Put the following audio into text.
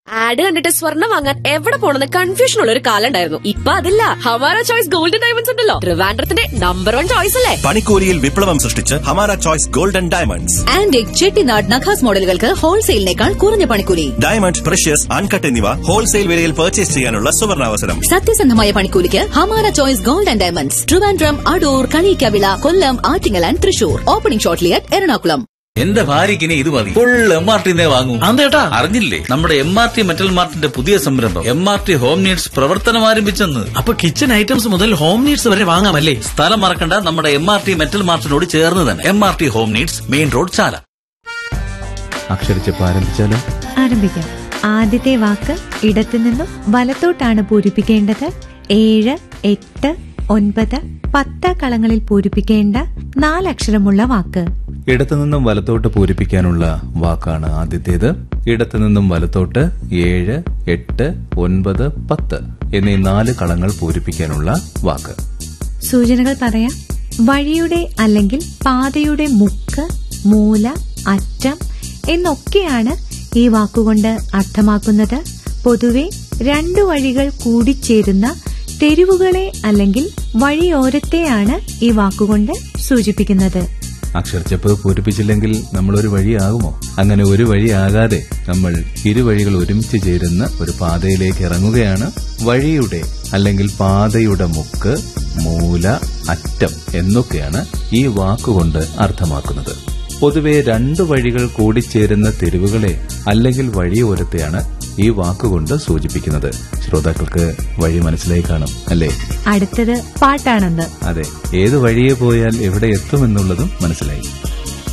add കണ്ടിട്ട് സ്വർണ്ണം വാങ്ങാൻ എവിടെ പോണെന്ന് കൺഫ്യൂഷൻ ഉള്ള ഒരു കാലം ഉണ്ടായിരുന്നു ഇപ്പൊ അതില്ല ഹമാര ചോയ്സ് ഗോൾഡൻ ഡയമണ്ട്സ് ഉണ്ടല്ലോ ട്രിവാൻഡ്രത്തിന്റെ നമ്പർ വൺ ചോയ്സ് അല്ലേ പണിക്കൂലിയിൽ വിപ്ലവം സൃഷ്ടിച്ച് Hamara choice golden diamonds antique Chettinad നഖാസ് മോഡലുകൾക്ക് ഹോൾസെയിലിനേക്കാൾ കുറഞ്ഞ പണിക്കൂലി ഡയമണ്ട് പ്രഷ്യസ് അൺകട്ട് എന്നിവ ഹോൾസെയിൽ വിലയിൽ പർച്ചേസ് ചെയ്യാനുള്ള സുവർണാവസരം സത്യസന്ധമായ പണിക്കൂലിക്ക് Hamara choice gold and diamonds Trivandrum Adoor Kaliyikkavila Kollam Attingal and Thrissur opening ഷോട്ട്ലിയറ്റ് എറണാകുളം എന്റെ ഭാര്യയ്ക്ക് ഇനി ഇത് മതി ഫുൾ എം ആർ ടിന്നെ വാങ്ങൂ അതേട്ടാ അറിഞ്ഞില്ലേ നമ്മുടെ എം ആർ ടി മെറ്റൽ മാർട്ടിന്റെ പുതിയ സംരംഭം M R T home needs പ്രവർത്തനം ആരംഭിച്ചെന്ന് അപ്പൊ കിച്ചൺ ഐറ്റംസ് മുതൽ ഹോം നീഡ്സ് വരെ വാങ്ങാമല്ലേ സ്ഥലം മറക്കണ്ട നമ്മുടെ എം ആർ ടി മെറ്റൽ മാർട്ടിനോട് ചേർന്ന് തന്നെ M R T home needs main road Chala അക്ഷരച്ചപ്പ് ആരംഭിച്ചാലോ ആരംഭിക്കാം ആദ്യത്തെ വാക്ക് ഇടത്തുനിന്നും വലത്തോട്ടാണ് പൂരിപ്പിക്കേണ്ടത് ഏഴ് എട്ട് ഒൻപത് പത്ത് കളങ്ങളിൽ പൂരിപ്പിക്കേണ്ട നാലക്ഷരമുള്ള വാക്ക് ഇടത്തുനിന്നും വലത്തോട്ട് പൂരിപ്പിക്കാനുള്ള വാക്കാണ് ആദ്യത്തേത് ഇടത്തുനിന്നും വലത്തോട്ട് ഏഴ് എട്ട് ഒൻപത് പത്ത് എന്നീ നാല് കളങ്ങൾ പൂരിപ്പിക്കാനുള്ള വാക്ക് സൂചനകൾ പറയാം വഴിയുടെ അല്ലെങ്കിൽ പാതയുടെ മുക്ക് മൂല അറ്റം എന്നൊക്കെയാണ് ഈ വാക്കുകൊണ്ട് അർത്ഥമാക്കുന്നത് പൊതുവെ രണ്ടു വഴികൾ കൂടിച്ചേരുന്ന തെരുവുകളെ അല്ലെങ്കിൽ വഴിയോരത്തെയാണ് ഈ വാക്കുകൊണ്ട് സൂചിപ്പിക്കുന്നത് അക്ഷരച്ചപ്പ് പൂരിപ്പിച്ചില്ലെങ്കിൽ നമ്മൾ ഒരു വഴിയാകുമോ അങ്ങനെ ഒരു വഴിയാകാതെ നമ്മൾ ഇരുവഴികൾ ഒരുമിച്ച് ചേരുന്ന ഒരു പാതയിലേക്ക് ഇറങ്ങുകയാണ് വഴിയുടെ അല്ലെങ്കിൽ പാതയുടെ മുക്ക് മൂല അറ്റം എന്നൊക്കെയാണ് ഈ വാക്കുകൊണ്ട് അർത്ഥമാക്കുന്നത് പൊതുവെ രണ്ടു വഴികൾ കൂടിച്ചേരുന്ന തെരുവുകളെ അല്ലെങ്കിൽ വഴിയോരത്തെയാണ് ഈ വാക്കുകൊണ്ട് സൂചിപ്പിക്കുന്നത് ശ്രോതാക്കൾക്ക് വഴി മനസ്സിലായി കാണും അല്ലേ അടുത്തത് പാട്ടാണെന്ന് അതെ ഏത് വഴിയെ പോയാൽ എവിടെ എത്തുമെന്നുള്ളതും മനസ്സിലായി